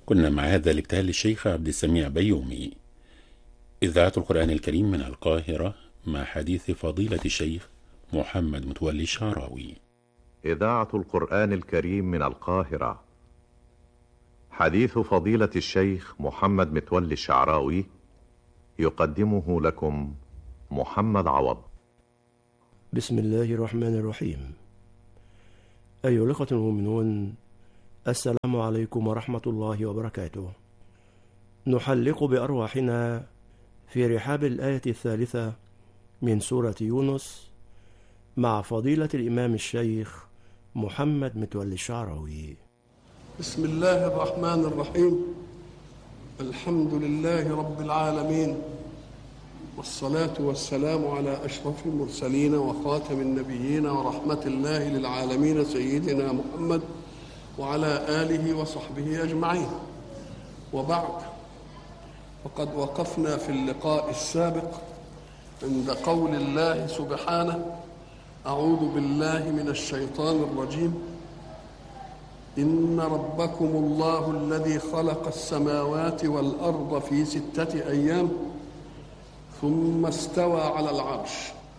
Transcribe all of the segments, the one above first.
كنا مع هذا الابتهال للشيخ عبد السميع بيومي إذاعة القرآن الكريم من القاهرة مع حديث فضيلة الشيخ محمد متولي الشعراوي إذاعة القرآن الكريم من القاهرة حديث فضيلة الشيخ محمد متولي الشعراوي يقدمه لكم محمد عوض بسم الله الرحمن الرحيم أيها الأخوة المؤمنون السلام عليكم ورحمة الله وبركاته نحلق بأرواحنا في رحاب الآية الثالثة من سورة يونس مع فضيلة الإمام الشيخ محمد متولي الشعراوي بسم الله الرحمن الرحيم الحمد لله رب العالمين والصلاة والسلام على أشرف المرسلين وخاتم النبيين ورحمة الله للعالمين سيدنا محمد وعلى آله وصحبه أجمعين وبعد فقد وقفنا في اللقاء السابق عند قول الله سبحانه أعوذ بالله من الشيطان الرجيم إن ربكم الله الذي خلق السماوات والأرض في ستة أيام ثم استوى على العرش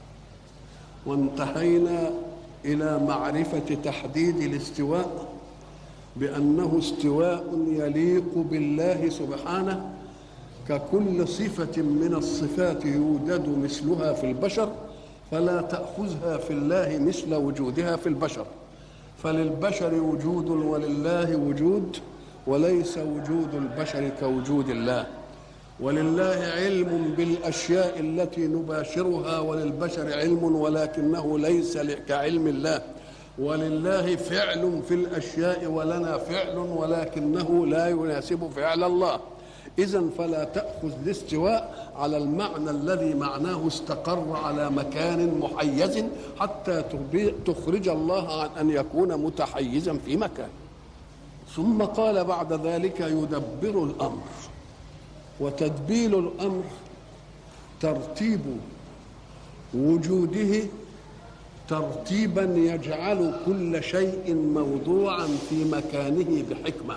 وانتهينا إلى معرفة تحديد الاستواء بأنه استواء يليق بالله سبحانه ككل صفة من الصفات يوجد مثلها في البشر فلا تأخذها في الله مثل وجودها في البشر فللبشر وجود ولله وجود وليس وجود البشر كوجود الله ولله علم بالاشياء التي نباشرها وللبشر علم ولكنه ليس كعلم الله ولله فعل في الاشياء ولنا فعل ولكنه لا يناسب فعل الله اذا فلا تاخذ الاستواء على المعنى الذي معناه استقر على مكان محيز حتى تخرج الله عن ان يكون متحيزا في مكان ثم قال بعد ذلك يدبر الامر وتدبير الامر ترتيب وجوده ترتيبا يجعل كل شيء موضوعا في مكانه بحكمه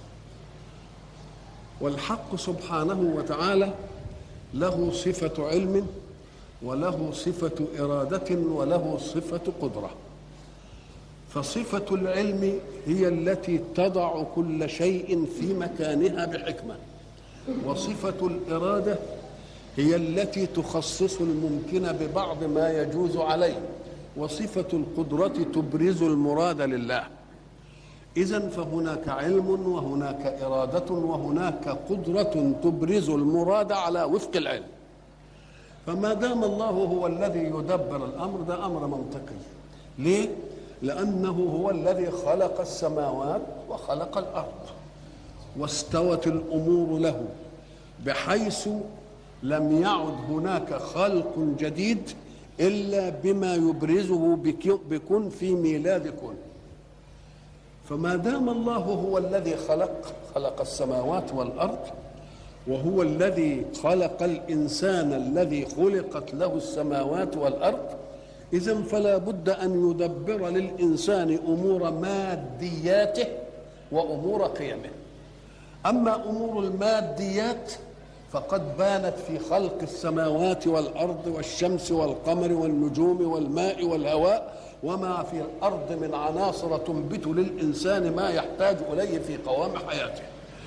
والحق سبحانه وتعالى له صفه علم وله صفه اراده وله صفه قدره فصفه العلم هي التي تضع كل شيء في مكانها بحكمه وصفة الإرادة هي التي تخصص الممكن ببعض ما يجوز عليه وصفة القدرة تبرز المراد لله إذا فهناك علم وهناك إرادة وهناك قدرة تبرز المراد على وفق العلم فما دام الله هو الذي يدبر الأمر ده أمر منطقي ليه؟ لأنه هو الذي خلق السماوات وخلق الأرض واستوت الامور له بحيث لم يعد هناك خلق جديد الا بما يبرزه بكن في ميلاد كن فما دام الله هو الذي خلق خلق السماوات والارض وهو الذي خلق الانسان الذي خلقت له السماوات والارض اذا فلا بد ان يدبر للانسان امور مادياته وامور قيمه أما أمور الماديات فقد بانت في خلق السماوات والأرض والشمس والقمر والنجوم والماء والهواء وما في الأرض من عناصر تنبت للإنسان ما يحتاج إليه في قوام حياته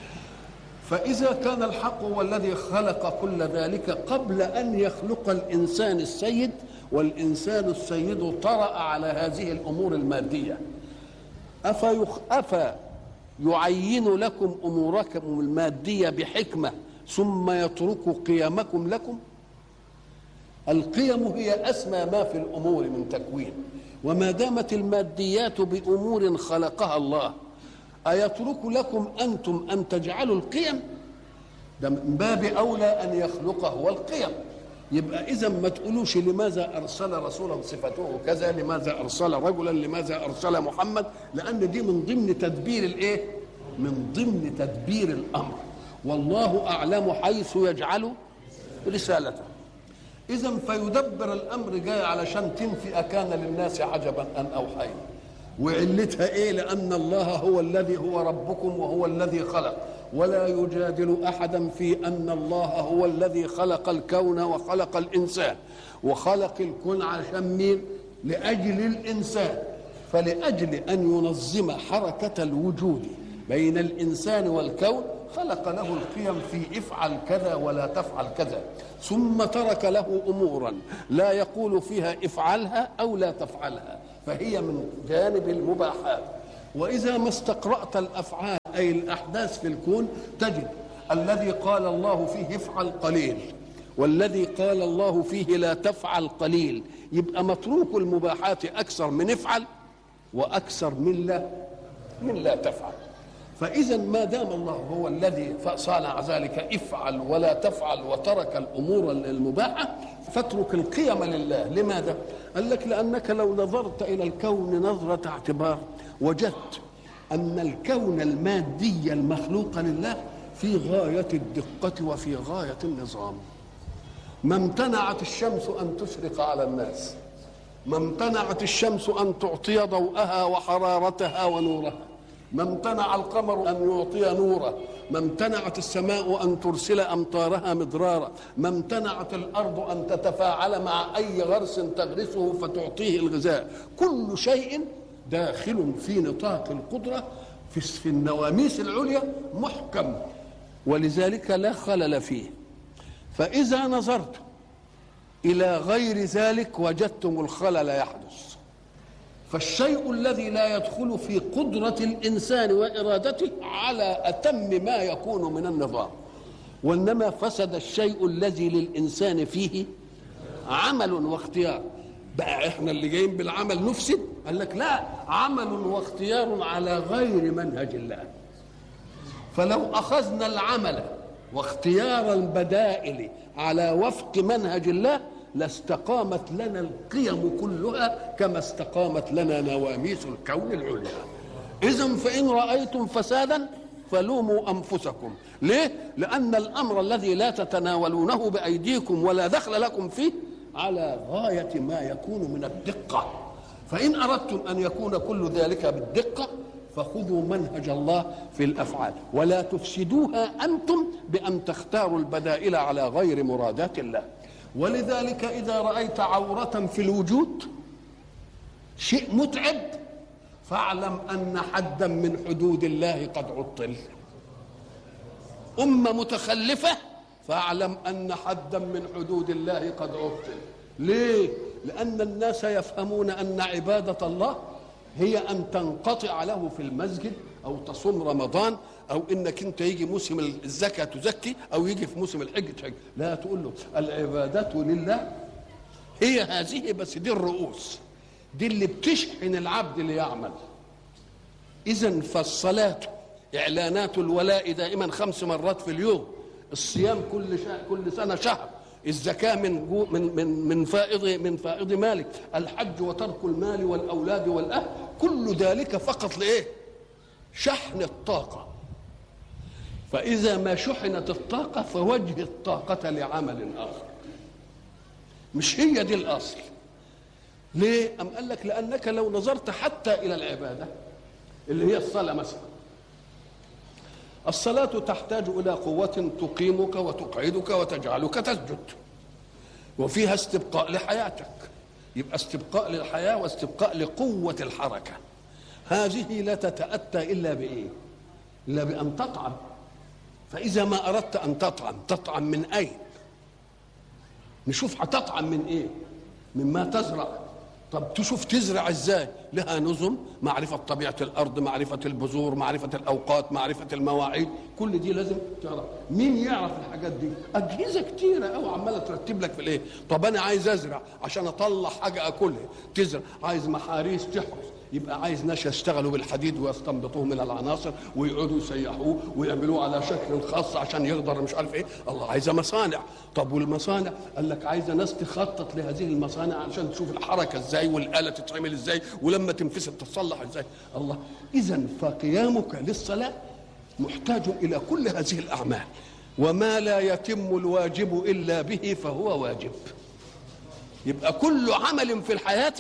فإذا كان الحق هو الذي خلق كل ذلك قبل أن يخلق الإنسان السيد والإنسان السيد طرأ على هذه الأمور المادية أفيخ أفا يعين لكم اموركم الماديه بحكمه ثم يترك قيمكم لكم القيم هي اسمى ما في الامور من تكوين وما دامت الماديات بامور خلقها الله ايترك لكم انتم ان تجعلوا القيم ده من باب اولى ان يخلق هو القيم يبقى اذا ما تقولوش لماذا ارسل رسولا صفته كذا لماذا ارسل رجلا لماذا ارسل محمد لان دي من ضمن تدبير الايه من ضمن تدبير الامر والله اعلم حيث يجعل رسالته اذا فيدبر الامر جاي علشان تنفي كان للناس عجبا ان اوحينا وعلتها ايه لان الله هو الذي هو ربكم وهو الذي خلق ولا يجادل احدا في ان الله هو الذي خلق الكون وخلق الانسان وخلق الكون عشان مين لاجل الانسان فلاجل ان ينظم حركه الوجود بين الانسان والكون خلق له القيم في افعل كذا ولا تفعل كذا ثم ترك له امورا لا يقول فيها افعلها او لا تفعلها فهي من جانب المباحات واذا ما استقرات الافعال اي الاحداث في الكون تجد الذي قال الله فيه افعل قليل والذي قال الله فيه لا تفعل قليل يبقى متروك المباحات اكثر من افعل واكثر من لا من لا تفعل فإذا ما دام الله هو الذي صانع ذلك افعل ولا تفعل وترك الأمور المباحة فاترك القيم لله لماذا؟ قال لك لأنك لو نظرت إلى الكون نظرة اعتبار وجدت أن الكون المادي المخلوق لله في غاية الدقة وفي غاية النظام ما امتنعت الشمس أن تشرق على الناس ما امتنعت الشمس أن تعطي ضوءها وحرارتها ونورها ما امتنع القمر ان يعطي نوره ما امتنعت السماء ان ترسل امطارها مدرارا ما امتنعت الارض ان تتفاعل مع اي غرس تغرسه فتعطيه الغذاء كل شيء داخل في نطاق القدره في في النواميس العليا محكم ولذلك لا خلل فيه فاذا نظرت الى غير ذلك وجدتم الخلل يحدث فالشيء الذي لا يدخل في قدرة الإنسان وإرادته على أتم ما يكون من النظام وإنما فسد الشيء الذي للإنسان فيه عمل واختيار بقى احنا اللي جايين بالعمل نفسد قال لك لا عمل واختيار على غير منهج الله فلو أخذنا العمل واختيار البدائل على وفق منهج الله لاستقامت لنا القيم كلها كما استقامت لنا نواميس الكون العليا اذا فان رايتم فسادا فلوموا انفسكم ليه لان الامر الذي لا تتناولونه بايديكم ولا دخل لكم فيه على غايه ما يكون من الدقه فان اردتم ان يكون كل ذلك بالدقه فخذوا منهج الله في الافعال ولا تفسدوها انتم بان تختاروا البدائل على غير مرادات الله ولذلك إذا رأيت عورة في الوجود شيء متعب فاعلم أن حدا من حدود الله قد عطل أمة متخلفة فاعلم أن حدا من حدود الله قد عطل ليه؟ لأن الناس يفهمون أن عبادة الله هي أن تنقطع له في المسجد أو تصوم رمضان او انك انت يجي موسم الزكاه تزكي او يجي في موسم الحج تحج لا تقول له العبادات لله هي هذه بس دي الرؤوس دي اللي بتشحن العبد ليعمل اذا فالصلاه اعلانات الولاء دائما خمس مرات في اليوم الصيام كل شهر كل سنه شهر الزكاة من جو من من من فائض من فائض مالك، الحج وترك المال والأولاد والأهل، كل ذلك فقط لإيه؟ شحن الطاقة فإذا ما شحنت الطاقة فوجه الطاقة لعمل آخر مش هي دي الأصل ليه؟ أم قال لك لأنك لو نظرت حتى إلى العبادة اللي هي الصلاة مثلا الصلاة تحتاج إلى قوة تقيمك وتقعدك وتجعلك تسجد وفيها استبقاء لحياتك يبقى استبقاء للحياة واستبقاء لقوة الحركة هذه لا تتأتى إلا بإيه؟ إلا بأن تطعم فإذا ما أردت أن تطعم تطعم من أين نشوف هتطعم من إيه مما تزرع طب تشوف تزرع ازاي لها نظم معرفة طبيعة الأرض معرفة البذور معرفة الأوقات معرفة المواعيد كل دي لازم تعرف مين يعرف الحاجات دي أجهزة كتيرة أوي عمالة ترتب لك في الإيه طب أنا عايز أزرع عشان أطلع حاجة أكلها تزرع عايز محاريس تحرس يبقى عايز ناس يشتغلوا بالحديد ويستنبطوه من العناصر ويقعدوا يسيحوه ويعملوه على شكل خاص عشان يقدر مش عارف ايه الله عايزه مصانع طب والمصانع قال لك عايزه ناس تخطط لهذه المصانع عشان تشوف الحركه ازاي والاله تتعمل ازاي ولما تنفسد تتصلح ازاي الله اذا فقيامك للصلاه محتاج الى كل هذه الاعمال وما لا يتم الواجب الا به فهو واجب يبقى كل عمل في الحياه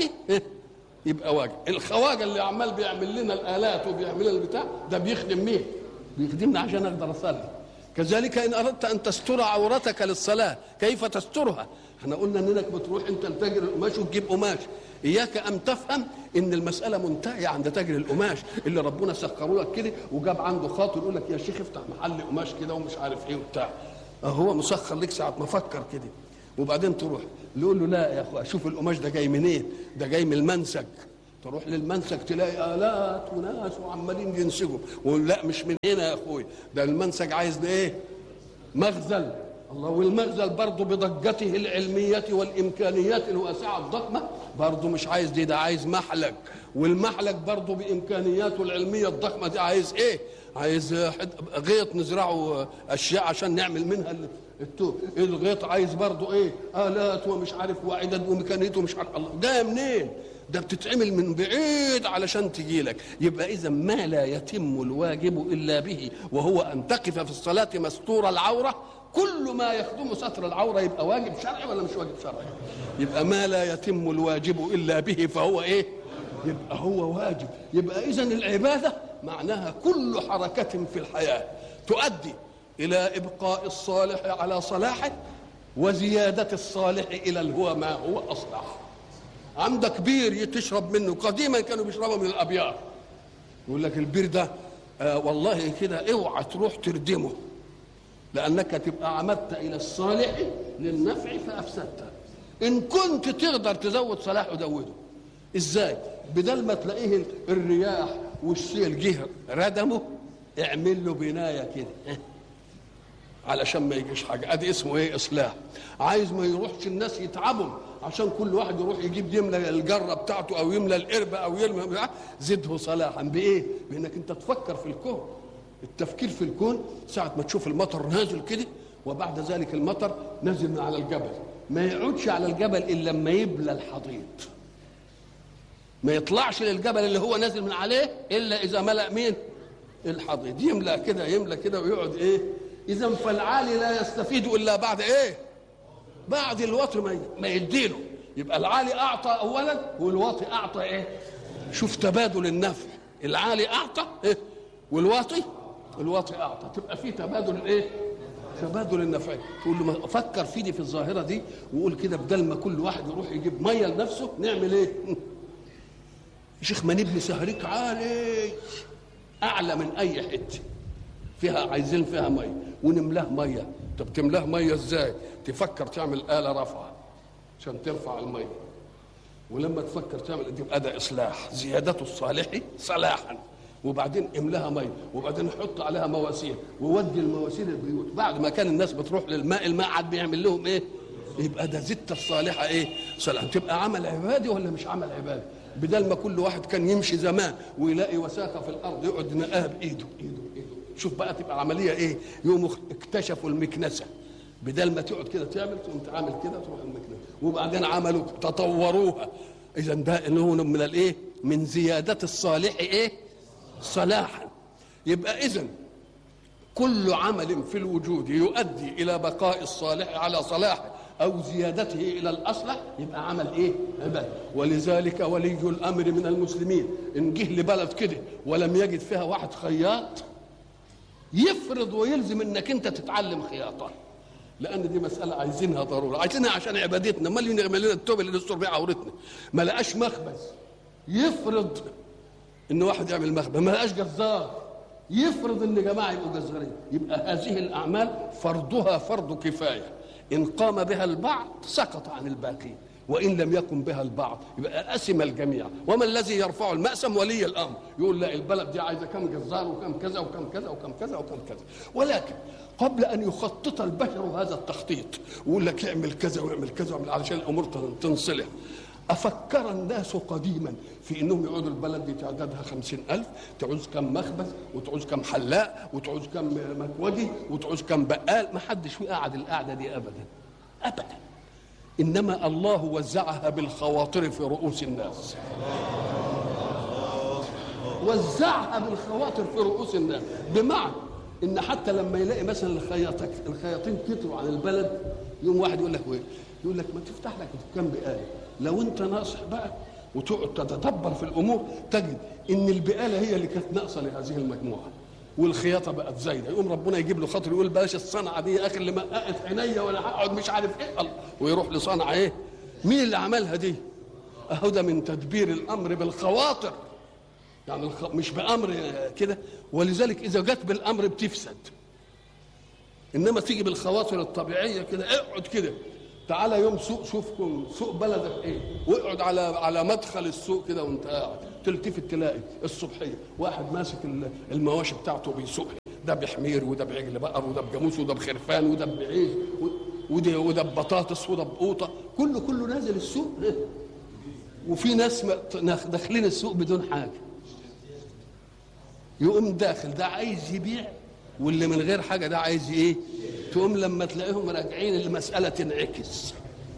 يبقى واجب الخواجه اللي عمال بيعمل لنا الالات وبيعمل لنا البتاع ده بيخدم مين بيخدمني عشان اقدر اصلي كذلك ان اردت ان تستر عورتك للصلاه كيف تسترها احنا قلنا انك بتروح انت لتاجر القماش وتجيب قماش اياك ان تفهم ان المساله منتهيه عند تاجر القماش اللي ربنا سخره لك كده وجاب عنده خاطر يقول لك يا شيخ افتح محل قماش كده ومش عارف ايه وبتاع هو مسخر لك ساعه ما فكر كده وبعدين تروح يقول له لا يا اخويا شوف القماش ده جاي منين ده جاي من المنسج تروح للمنسج تلاقي الات وناس وعمالين ينسجوا ويقول لا مش من هنا يا اخويا ده المنسج عايز ده ايه مخزن الله والمخزن برضه بضجته العلمية والإمكانيات الواسعة الضخمة برضه مش عايز دي ده عايز محلك والمحلك برضه بإمكانياته العلمية الضخمة دي عايز إيه؟ عايز غيط نزرعه أشياء عشان نعمل منها التوب الغيط عايز برضه إيه؟ آلات ومش عارف وعدد وميكانيته مش عارف الله جاية منين؟ ده بتتعمل من بعيد علشان تجي لك يبقى اذا ما لا يتم الواجب الا به وهو ان تقف في الصلاه مستور العوره كل ما يخدم ستر العوره يبقى واجب شرعي ولا مش واجب شرعي يبقى ما لا يتم الواجب الا به فهو ايه يبقى هو واجب يبقى اذا العباده معناها كل حركه في الحياه تؤدي الى ابقاء الصالح على صلاحه وزياده الصالح الى هو ما هو اصلح عندك بير تشرب منه قديما كانوا بيشربوا من الابيار يقول لك البير ده آه والله كده اوعى تروح تردمه لانك تبقى عمدت الى الصالح للنفع فافسدته ان كنت تقدر تزود صلاحه زوده ازاي بدل ما تلاقيه الرياح والسيل جه ردمه اعمل له بنايه كده علشان ما يجيش حاجه ادي اسمه ايه اصلاح عايز ما يروحش الناس يتعبوا عشان كل واحد يروح يجيب يملى الجره بتاعته او يملى القربه او يرمي زده صلاحا بايه؟ بانك انت تفكر في الكون التفكير في الكون ساعه ما تشوف المطر نازل كده وبعد ذلك المطر نازل من على الجبل ما يقعدش على الجبل الا لما يبلى الحضيض ما يطلعش للجبل اللي هو نازل من عليه الا اذا ملا مين الحضيض يملا كده يملا كده ويقعد ايه اذا فالعالي لا يستفيد الا بعد ايه بعد الوطي ما يديله يبقى العالي اعطى اولا والواطي اعطى ايه شوف تبادل النفع العالي اعطى ايه والواطي الواطي اعطى تبقى في تبادل الايه تبادل النفع تقول له فكر في دي في الظاهره دي وقول كده بدل ما كل واحد يروح يجيب ميه لنفسه نعمل ايه يا شيخ ما نبني سهريك عالي اعلى من اي حته فيها عايزين فيها ميه ونملاه ميه طب تملاه ميه ازاي تفكر تعمل آلة رفع عشان ترفع الميه ولما تفكر تعمل تبقى ده اصلاح زيادته الصالح صلاحا وبعدين املاها ميه وبعدين حط عليها مواسير وودي المواسير البيوت بعد ما كان الناس بتروح للماء الماء عاد بيعمل لهم ايه يبقى ده زدت الصالحه ايه صلاح تبقى عمل عبادي ولا مش عمل عبادي بدل ما كل واحد كان يمشي زمان ويلاقي وساخه في الارض يقعد ينقاها بايده ايده ايده شوف بقى تبقى عمليه ايه يوم اكتشفوا المكنسه بدل ما تقعد كده تعمل تقوم تعمل كده تروح المكنسه وبعدين عملوا تطوروها اذا ده انه من الايه من زياده الصالح ايه صلاحا يبقى اذا كل عمل في الوجود يؤدي الى بقاء الصالح على صلاحه او زيادته الى الاصلح يبقى عمل ايه عباده ولذلك ولي الامر من المسلمين ان جه لبلد كده ولم يجد فيها واحد خياط يفرض ويلزم انك انت تتعلم خياطه لان دي مساله عايزينها ضروره عايزينها عشان عبادتنا امال يعمل لنا التوبه اللي نستر بيها عورتنا ما لقاش مخبز يفرض ان واحد يعمل مخبز ما لقاش جزار يفرض ان جماعه يبقوا جزارين يبقى هذه الاعمال فرضها فرض كفايه ان قام بها البعض سقط عن الباقين وان لم يقم بها البعض يبقى اسم الجميع وما الذي يرفع المأسم ولي الامر يقول لا البلد دي عايزه كم جزار وكم كذا وكم كذا وكم كذا وكم كذا ولكن قبل ان يخطط البشر هذا التخطيط ويقول لك اعمل كذا واعمل كذا واعمل علشان الامور تنصلح أفكر الناس قديما في أنهم يقعدوا البلد دي تعدادها خمسين ألف تعوز كم مخبز وتعوز كم حلاق وتعوز كم مكوجي وتعوز كم بقال ما حدش قاعد القعدة دي أبدا أبدا إنما الله وزعها بالخواطر في رؤوس الناس وزعها بالخواطر في رؤوس الناس بمعنى ان حتى لما يلاقي مثلا الخياطين الخياطين كتروا عن البلد يوم واحد يقول لك ايه يقول لك ما تفتح لك دكان بقاله لو انت ناصح بقى وتقعد تتدبر في الامور تجد ان البقاله هي اللي كانت ناقصه لهذه المجموعه والخياطه بقت زايده يقوم ربنا يجيب له خاطر يقول بلاش الصنعه دي يا اخي اللي مققت عينيا ولا هقعد مش عارف ايه الله. ويروح لصنعه ايه مين اللي عملها دي اهو ده من تدبير الامر بالخواطر يعني الخ... مش بامر كده ولذلك اذا جت بالامر بتفسد انما تيجي بالخواطر الطبيعيه كده اقعد كده تعالى يوم سوق شوفكم سوق بلدك ايه واقعد على على مدخل السوق كده وانت قاعد تلتفت تلاقي الصبحيه واحد ماسك المواشي بتاعته بيسوقها ده بحمير وده بعجل بقر وده بجاموس وده بخرفان وده بعيش وده وده ببطاطس وده بقوطه كله كله نازل السوق وفي ناس داخلين السوق بدون حاجه يقوم داخل ده عايز يبيع واللي من غير حاجه ده عايز ايه تقوم لما تلاقيهم راجعين المساله تنعكس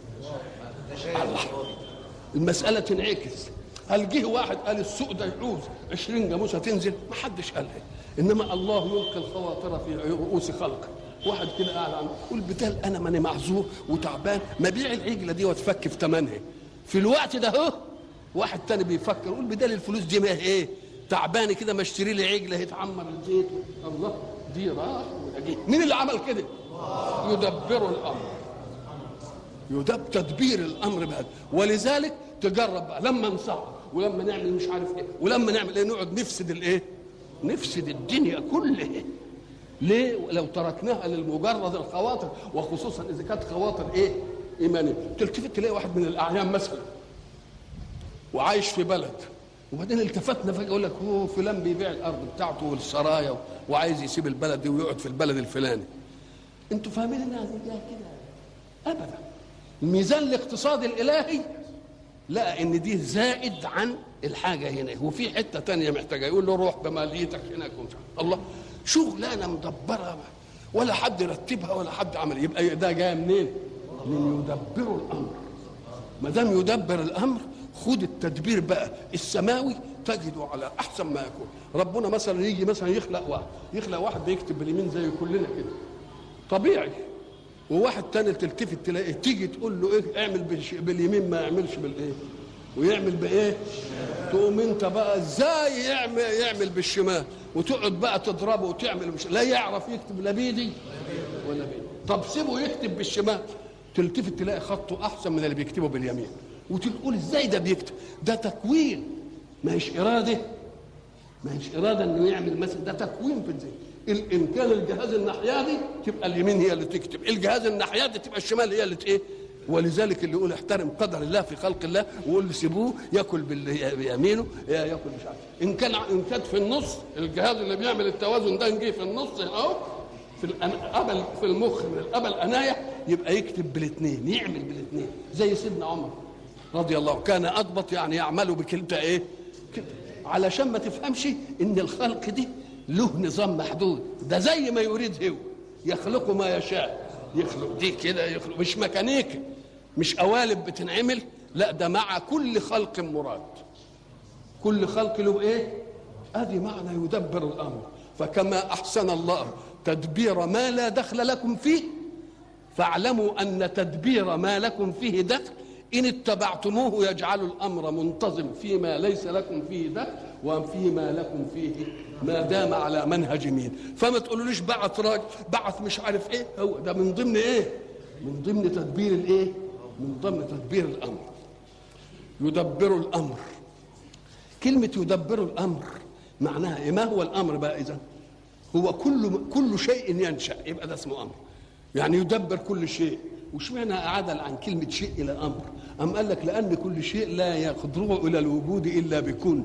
الله المساله تنعكس هل جه واحد قال السوق ده يعوز 20 جاموسه تنزل ما حدش قالها انما الله يلقي الخواطر في رؤوس خلقه واحد كده قاعد عنه يقول بدال انا ماني معذور وتعبان ما بيع العجله دي واتفك في ثمنها في الوقت ده اهو واحد تاني بيفكر يقول بدال الفلوس دي ما هي ايه تعبانه كده ما اشتري لي عجله يتعمر الزيت الله دي راح وده مين اللي عمل كده؟ يدبر الامر يدب تدبير الامر بهذا ولذلك تجرب بقى لما نصعب ولما نعمل مش عارف ايه ولما نعمل ايه نقعد نفسد الايه؟ نفسد الدنيا كلها ليه؟ لو تركناها للمجرد الخواطر وخصوصا اذا كانت خواطر ايه؟ ايمانيه تلتفت تلاقي واحد من الاعيان مثلا وعايش في بلد وبعدين التفتنا فجاه يقول لك هو فلان بيبيع الارض بتاعته والسرايا وعايز يسيب البلد دي ويقعد في البلد الفلاني انتوا فاهمين انها زي كده ابدا الميزان الاقتصادي الالهي لقى ان دي زائد عن الحاجه هنا وفي حته تانية محتاجه يقول له روح بماليتك هناك الله شغلانه مدبره ولا حد رتبها ولا حد عمل يبقى ده جاي منين؟ من يدبروا الامر ما دام يدبر الامر خد التدبير بقى السماوي تجده على احسن ما يكون ربنا مثلا يجي مثلا يخلق واحد يخلق واحد بيكتب باليمين زي كلنا كده طبيعي وواحد تاني تلتفت تلاقيه تيجي تقول له ايه اعمل باليمين ما يعملش بالايه ويعمل بايه تقوم انت بقى ازاي يعمل يعمل بالشمال وتقعد بقى تضربه وتعمل مش لا يعرف يكتب لا بيدي ولا بيدي طب سيبه يكتب بالشمال تلتفت تلاقي خطه احسن من اللي بيكتبه باليمين وتقول ازاي ده بيكتب ده تكوين ما هيش اراده ما هيش اراده انه يعمل مثلا ده تكوين في الذهن ان كان الجهاز الناحيه دي تبقى اليمين هي اللي تكتب الجهاز الناحيه دي تبقى الشمال هي اللي ايه ولذلك اللي يقول احترم قدر الله في خلق الله ويقول سيبوه ياكل بيمينه ياكل مش عارف ان كان ان كانت في النص الجهاز اللي بيعمل التوازن ده نجي في النص اهو في القبل في المخ من القبل انايا يبقى يكتب بالاثنين يعمل بالاثنين زي سيدنا عمر رضي الله كان اضبط يعني يعمل بكلتا ايه كده علشان ما تفهمش ان الخلق دي له نظام محدود ده زي ما يريد هو يخلق ما يشاء يخلق دي كده يخلق مش ميكانيكي مش قوالب بتنعمل لا ده مع كل خلق مراد كل خلق له ايه ادي معنى يدبر الامر فكما احسن الله تدبير ما لا دخل لكم فيه فاعلموا ان تدبير ما لكم فيه دخل إن اتبعتموه يجعل الأمر منتظم فيما ليس لكم فيه ده وفيما لكم فيه ما دام على منهج مين فما تقولوليش بعث راجل بعث مش عارف ايه هو ده من ضمن ايه من ضمن تدبير الايه من ضمن تدبير الامر يدبر الامر كلمة يدبر الامر معناها ايه ما هو الامر بقى اذا هو كل كل شيء ينشا يبقى ده اسمه امر يعني يدبر كل شيء وش معنى عدل عن كلمة شيء إلى أمر أم قال لك لأن كل شيء لا يخضره إلى الوجود إلا بكون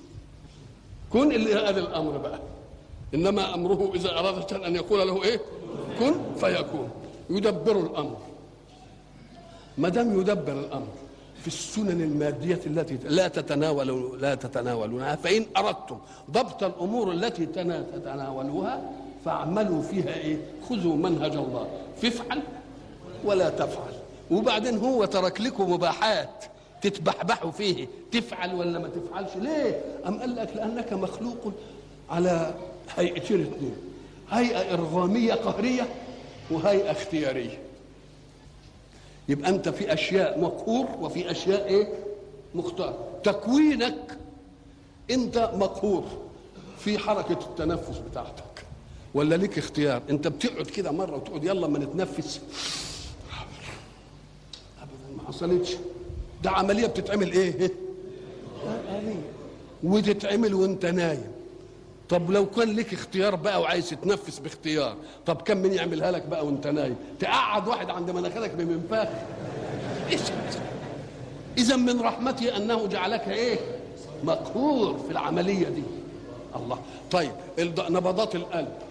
كن اللي هذا الأمر بقى إنما أمره إذا أراد شيئا أن يقول له إيه كن فيكون يدبر الأمر ما دام يدبر الأمر في السنن المادية التي لا تتناول لا تتناولونها فإن أردتم ضبط الأمور التي تتناولوها فاعملوا فيها إيه خذوا منهج الله فافعل ولا تفعل وبعدين هو ترك لكم مباحات تتبحبحوا فيه تفعل ولا ما تفعلش ليه أم قال لك لأنك مخلوق على هيئتين اثنين هيئة إرغامية قهرية وهيئة اختيارية يبقى أنت في أشياء مقهور وفي أشياء إيه مختار تكوينك أنت مقهور في حركة التنفس بتاعتك ولا ليك اختيار انت بتقعد كده مره وتقعد يلا ما نتنفس ابدا ما حصلتش ده عمليه بتتعمل ايه وتتعمل وانت نايم طب لو كان لك اختيار بقى وعايز تتنفس باختيار طب كم من يعملها لك بقى وانت نايم تقعد واحد عند مناخيرك بمنفاخ ايش اذا من رحمته انه جعلك ايه مقهور في العمليه دي الله طيب الد- نبضات القلب